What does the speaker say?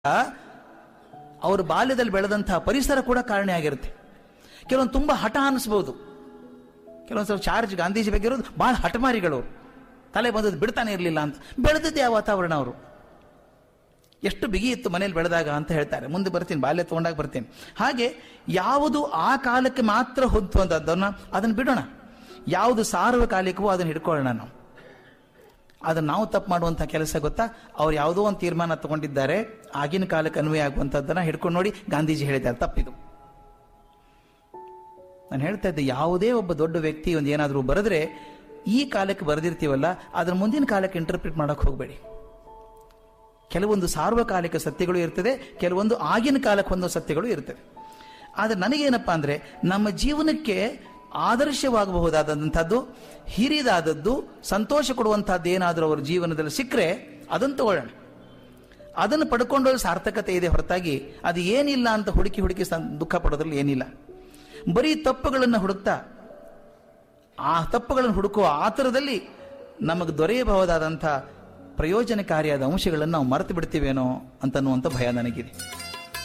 ಅವರು ಬಾಲ್ಯದಲ್ಲಿ ಬೆಳೆದಂತಹ ಪರಿಸರ ಕೂಡ ಕಾರಣ ಆಗಿರುತ್ತೆ ಕೆಲವೊಂದು ತುಂಬಾ ಹಠ ಅನಿಸ್ಬೋದು ಕೆಲವೊಂದು ಸ್ವಲ್ಪ ಚಾರ್ಜ್ ಗಾಂಧೀಜಿ ಬಗ್ಗೆ ಇರೋದು ಬಹಳ ಹಠಮಾರಿಗಳು ಅವ್ರು. ತಲೆ ಬಂದದ್ದು ಬಿಡ್ತಾನೆ ಇರಲಿಲ್ಲ ಅಂತ ಬೆಳೆದದ್ದು ಯಾವ ವಾತಾವರಣ ಅವರು ಎಷ್ಟು ಬಿಗಿ ಇತ್ತು ಮನೇಲಿ ಬೆಳೆದಾಗ ಅಂತ ಹೇಳ್ತಾರೆ ಮುಂದೆ ಬರ್ತೀನಿ ಬಾಲ್ಯ ತಗೊಂಡಾಗ ಬರ್ತೀನಿ ಹಾಗೆ ಯಾವುದು ಆ ಕಾಲಕ್ಕೆ ಮಾತ್ರ ಹೊಂದುವಂಥದ್ದನ್ನ ಅದನ್ನು ಬಿಡೋಣ ಯಾವುದು ಸಾರ್ವಕಾಲಿಕವೋ ಅದನ್ನು ಹಿಡ್ಕೊಳ್ಳೋಣ ನಾವು ಅದನ್ನು ನಾವು ತಪ್ಪು ಮಾಡುವಂಥ ಕೆಲಸ ಗೊತ್ತಾ ಅವ್ರು ಯಾವುದೋ ಒಂದು ತೀರ್ಮಾನ ತಗೊಂಡಿದ್ದಾರೆ ಆಗಿನ ಕಾಲಕ್ಕೆ ಅನ್ವಯ ಆಗುವಂಥದ್ದನ್ನ ಹಿಡ್ಕೊಂಡು ನೋಡಿ ಗಾಂಧೀಜಿ ಹೇಳಿದ್ದಾರೆ ತಪ್ಪಿದು ನಾನು ಹೇಳ್ತಾ ಇದ್ದೆ ಯಾವುದೇ ಒಬ್ಬ ದೊಡ್ಡ ವ್ಯಕ್ತಿ ಒಂದು ಏನಾದರೂ ಬರೆದ್ರೆ ಈ ಕಾಲಕ್ಕೆ ಬರೆದಿರ್ತೀವಲ್ಲ ಅದರ ಮುಂದಿನ ಕಾಲಕ್ಕೆ ಇಂಟರ್ಪ್ರಿಟ್ ಮಾಡಕ್ಕೆ ಹೋಗಬೇಡಿ ಕೆಲವೊಂದು ಸಾರ್ವಕಾಲಿಕ ಸತ್ಯಗಳು ಇರ್ತದೆ ಕೆಲವೊಂದು ಆಗಿನ ಕಾಲಕ್ಕೆ ಹೊಂದೋ ಸತ್ಯಗಳು ಇರ್ತದೆ ಆದರೆ ನನಗೇನಪ್ಪ ಅಂದ್ರೆ ನಮ್ಮ ಜೀವನಕ್ಕೆ ಆದರ್ಶವಾಗಬಹುದಾದಂಥದ್ದು ಹಿರಿದಾದದ್ದು ಸಂತೋಷ ಕೊಡುವಂತಹದ್ದು ಏನಾದರೂ ಅವರ ಜೀವನದಲ್ಲಿ ಸಿಕ್ಕರೆ ಅದನ್ನು ತಗೊಳ್ಳೋಣ ಅದನ್ನು ಪಡ್ಕೊಂಡು ಸಾರ್ಥಕತೆ ಇದೆ ಹೊರತಾಗಿ ಅದು ಏನಿಲ್ಲ ಅಂತ ಹುಡುಕಿ ಹುಡುಕಿ ಸಂ- ದುಃಖ ಪಡೋದ್ರಲ್ಲಿ ಏನಿಲ್ಲ ಬರೀ ತಪ್ಪುಗಳನ್ನು ಹುಡುಕ್ತಾ ಆ ತಪ್ಪುಗಳನ್ನು ಹುಡುಕುವ ಆತರದಲ್ಲಿ ನಮಗೆ ದೊರೆಯಬಹುದಾದಂಥ ಪ್ರಯೋಜನಕಾರಿಯಾದ ಅಂಶಗಳನ್ನು ನಾವು ಮರೆತು ಬಿಡ್ತೀವೇನೋ ಅಂತನ್ನುವಂಥ ಭಯ ನನಗಿದೆ